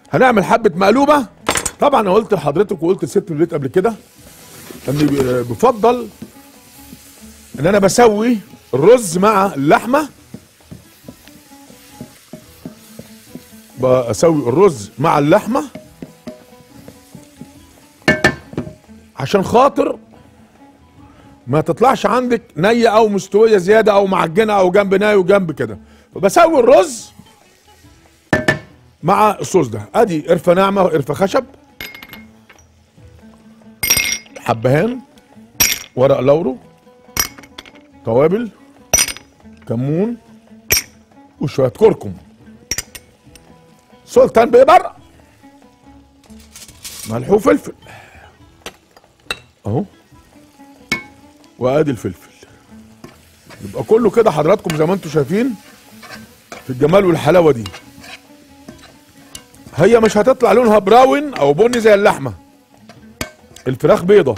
هنعمل حبه مقلوبه طبعا انا قلت لحضرتك وقلت لست البيت قبل كده ان بفضل ان انا بسوي الرز مع اللحمه بسوي الرز مع اللحمه عشان خاطر ما تطلعش عندك نية او مستوية زيادة او معجنة او جنب ناي وجنب كده فبسوي الرز مع الصوص ده ادي قرفة ناعمة وقرفة خشب حبهان ورق لورو توابل كمون وشوية كركم سلطان بيبر ملح وفلفل اهو وادي الفلفل يبقى كله كده حضراتكم زي ما انتم شايفين في الجمال والحلاوه دي هي مش هتطلع لونها براون او بني زي اللحمه الفراخ بيضه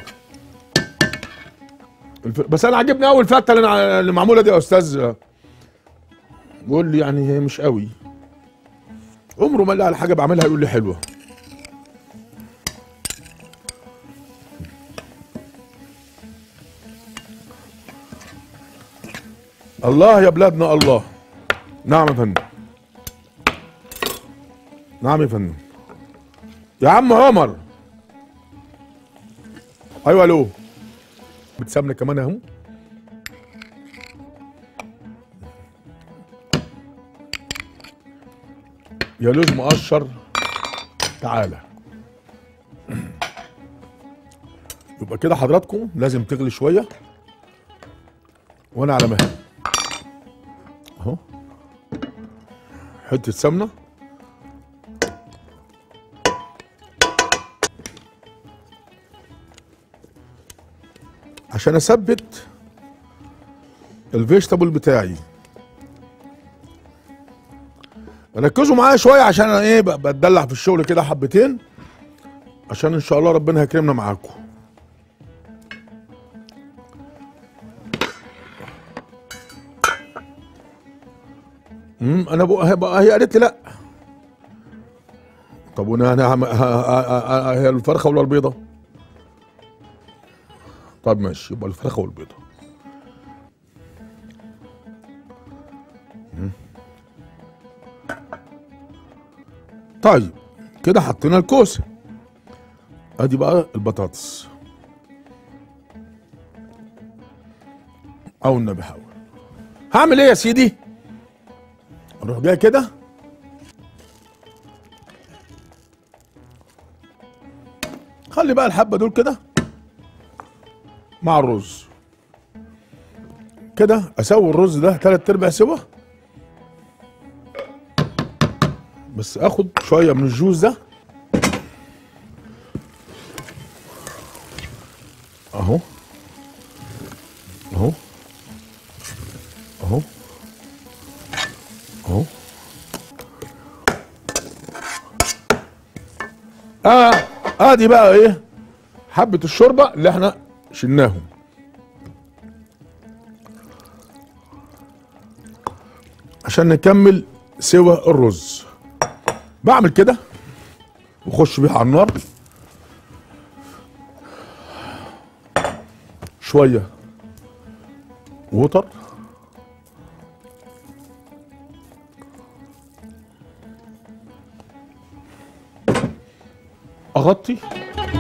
الف... بس انا عاجبني قوي الفته اللي, أنا- اللي معموله دي يا استاذ بيقول لي يعني هي مش قوي عمره ما قال لي على حاجه بعملها يقول لي حلوه الله يا بلادنا الله نعم يا فندم نعم يا فندم يا عم عمر ايوه الو بتسمنه كمان اهو يا لوز مقشر تعالى يبقى كده حضراتكم لازم تغلي شويه وانا على مهلي اهو حته سمنه عشان اثبت الفيجيتابل بتاعي ركزوا معايا شويه عشان انا ايه ب- بتدلع في الشغل كده حبتين عشان ان شاء الله ربنا هيكرمنا معاكم امم انا بقى بقى هي قالت لي لا طب وانا انا هم- ه- ه- ه- هي الفرخه ولا البيضه طب ماشي يبقى الفرخه والبيضه مم. طيب كده حطينا الكوسه ادي بقى البطاطس او النبي حاول هعمل ايه يا سيدي اروح جاي كده خلي بقى الحبه دول كده مع الرز كده اسوي الرز ده تلات ارباع سوا بس اخد شويه من الجوز ده اهو اهو اهو اهو اه ادي بقى ايه حبه الشوربه اللي احنا شلناهم عشان نكمل سوى الرز بعمل كده واخش بيها على النار شويه ووتر اغطي